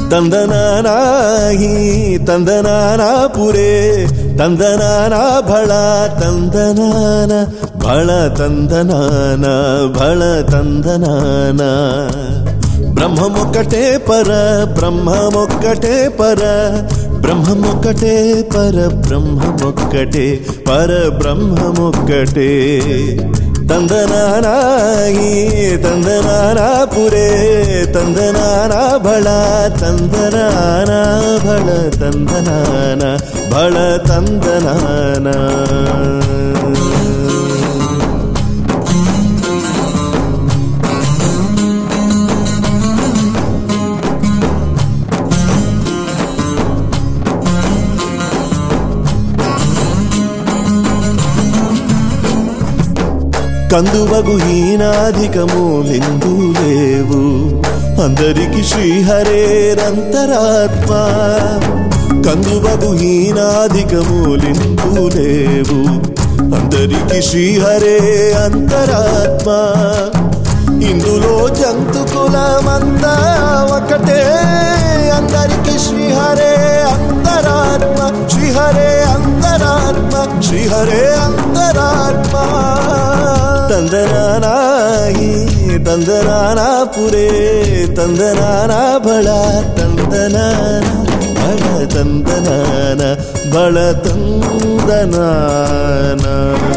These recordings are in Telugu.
ತಂದನಾನಾಹಿ ತಂದನಾನ ಪುರೇ ತಂದನಾನ ಬಳ ತಂದನಾನ ಬಳ ತಂದನಾನ ಬಳ ತಂದನಾನ బ్రహ్మమొక్కటే పర బ్రహ్మమొక్కటే పర బ్రహ్మమొక్కటే పర బ్రహ్మమొక్కటే పర బ్రహ్మమొక్కటే తందనానాయి తందనానా పురే తందనానా బళ తందనానా బళ తందనాన బళ తందనానా కందువగు హీనాధికములెందు లేవు అందరికి శ్రీహరేరంతరాత్మ కందువగు హీనాధికములెందు లేవు అందరికి శ్రీహరే అంతరాత్మ ఇందులో జంతుకులమంతా ఒకటే అందరికి శ్రీహరే అంతరాత్మ శ్రీహరే అంతరాత్మ శ్రీహరే అంతరాత్మ ತಂದನಾನಾಯಿ ತಂದನಾನ ಪುರೇ ತಂದನಾನ ಬಳ ತಂದನಾನ ಬಳ ತಂದನಾನ ಬಳ ತಂದನಾನ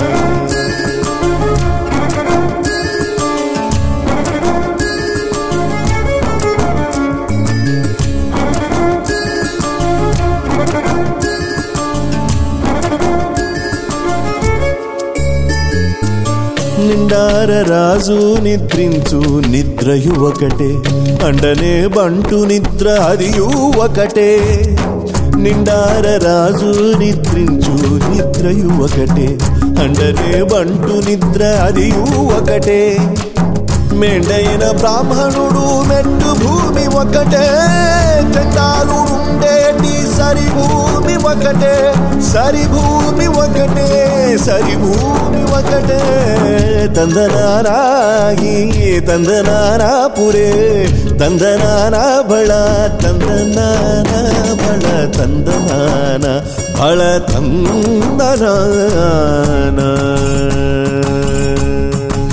నిండార రాజు నిద్రించు నిద్రయు ఒకటే అండనే బంటు నిద్ర అదియు ఒకటే నిండార రాజు నిద్రించు నిద్రయు ఒకటే అండనే బంటు నిద్ర అదియు ఒకటే మెండైన బ్రాహ్మణుడు మెట్టు భూమి ఒకటే చండాలు ఉండేటి సరి భూమి ఒకటే సరి భూమి ఒకటే సరి భూమి ఒకటే తందనారాగి తందనారా పురే తందనానా బళ తందనాన బళ తందనాన బళ తందనాన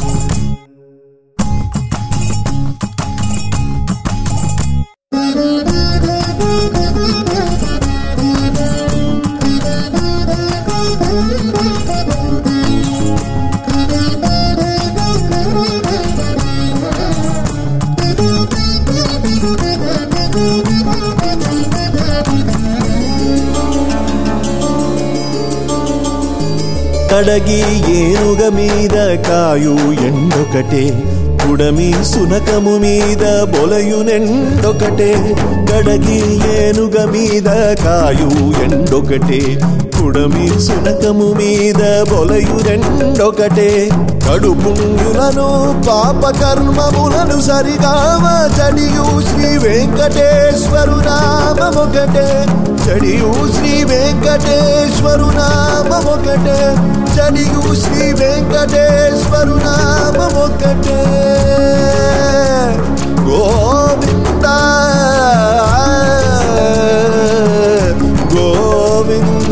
కడగి ఏనుగ మీద కాయు ఎండొకటే పుడమి సునకము మీద బొలయు నెండొకటే కడగి ఏనుగ మీద కాయు ఎండొకటే పుడమి సునకము మీద బొలయు రెండొకటే కడు పుణ్యులను పాప కర్మములను సరిగామ చడియు శ్రీ వెంకటేశ్వరు నామమొకటే చడియు శ్రీ వెంకటేశ్వరు నామమొకటే చడియు శ్రీ వెంకటేశ్వరు నామమొకటే గోవింద గోవింద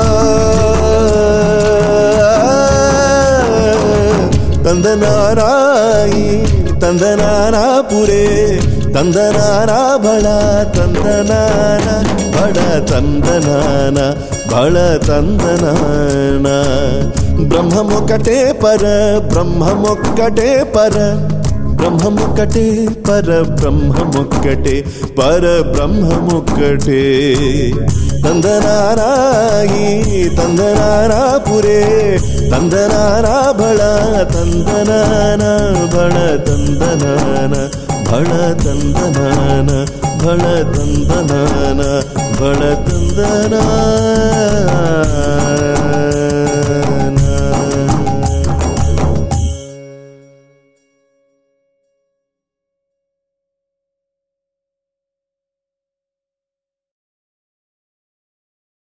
ತಂದನಾರಾಯಿ ತಂದನಾನ ಪುರೇ ತಂದನಾನ ಬಳ ತಂದನಾನ ಬಡ ತಂದನಾನ ಬಳ ತಂದನಾನ బ్రహ్మమొక్కటే పర బ్రహ్మమొక్కటే పర బ్రహ్మమొక్కటే పర బ్రహ్మమొక్కటే పర బ్రహ్మమొక్కటే తందనారాయి తందనారా పురే తందనారా బళ తందనాన బళ తందనాన బళ తందనాన బళ తందనాన బళ తందనా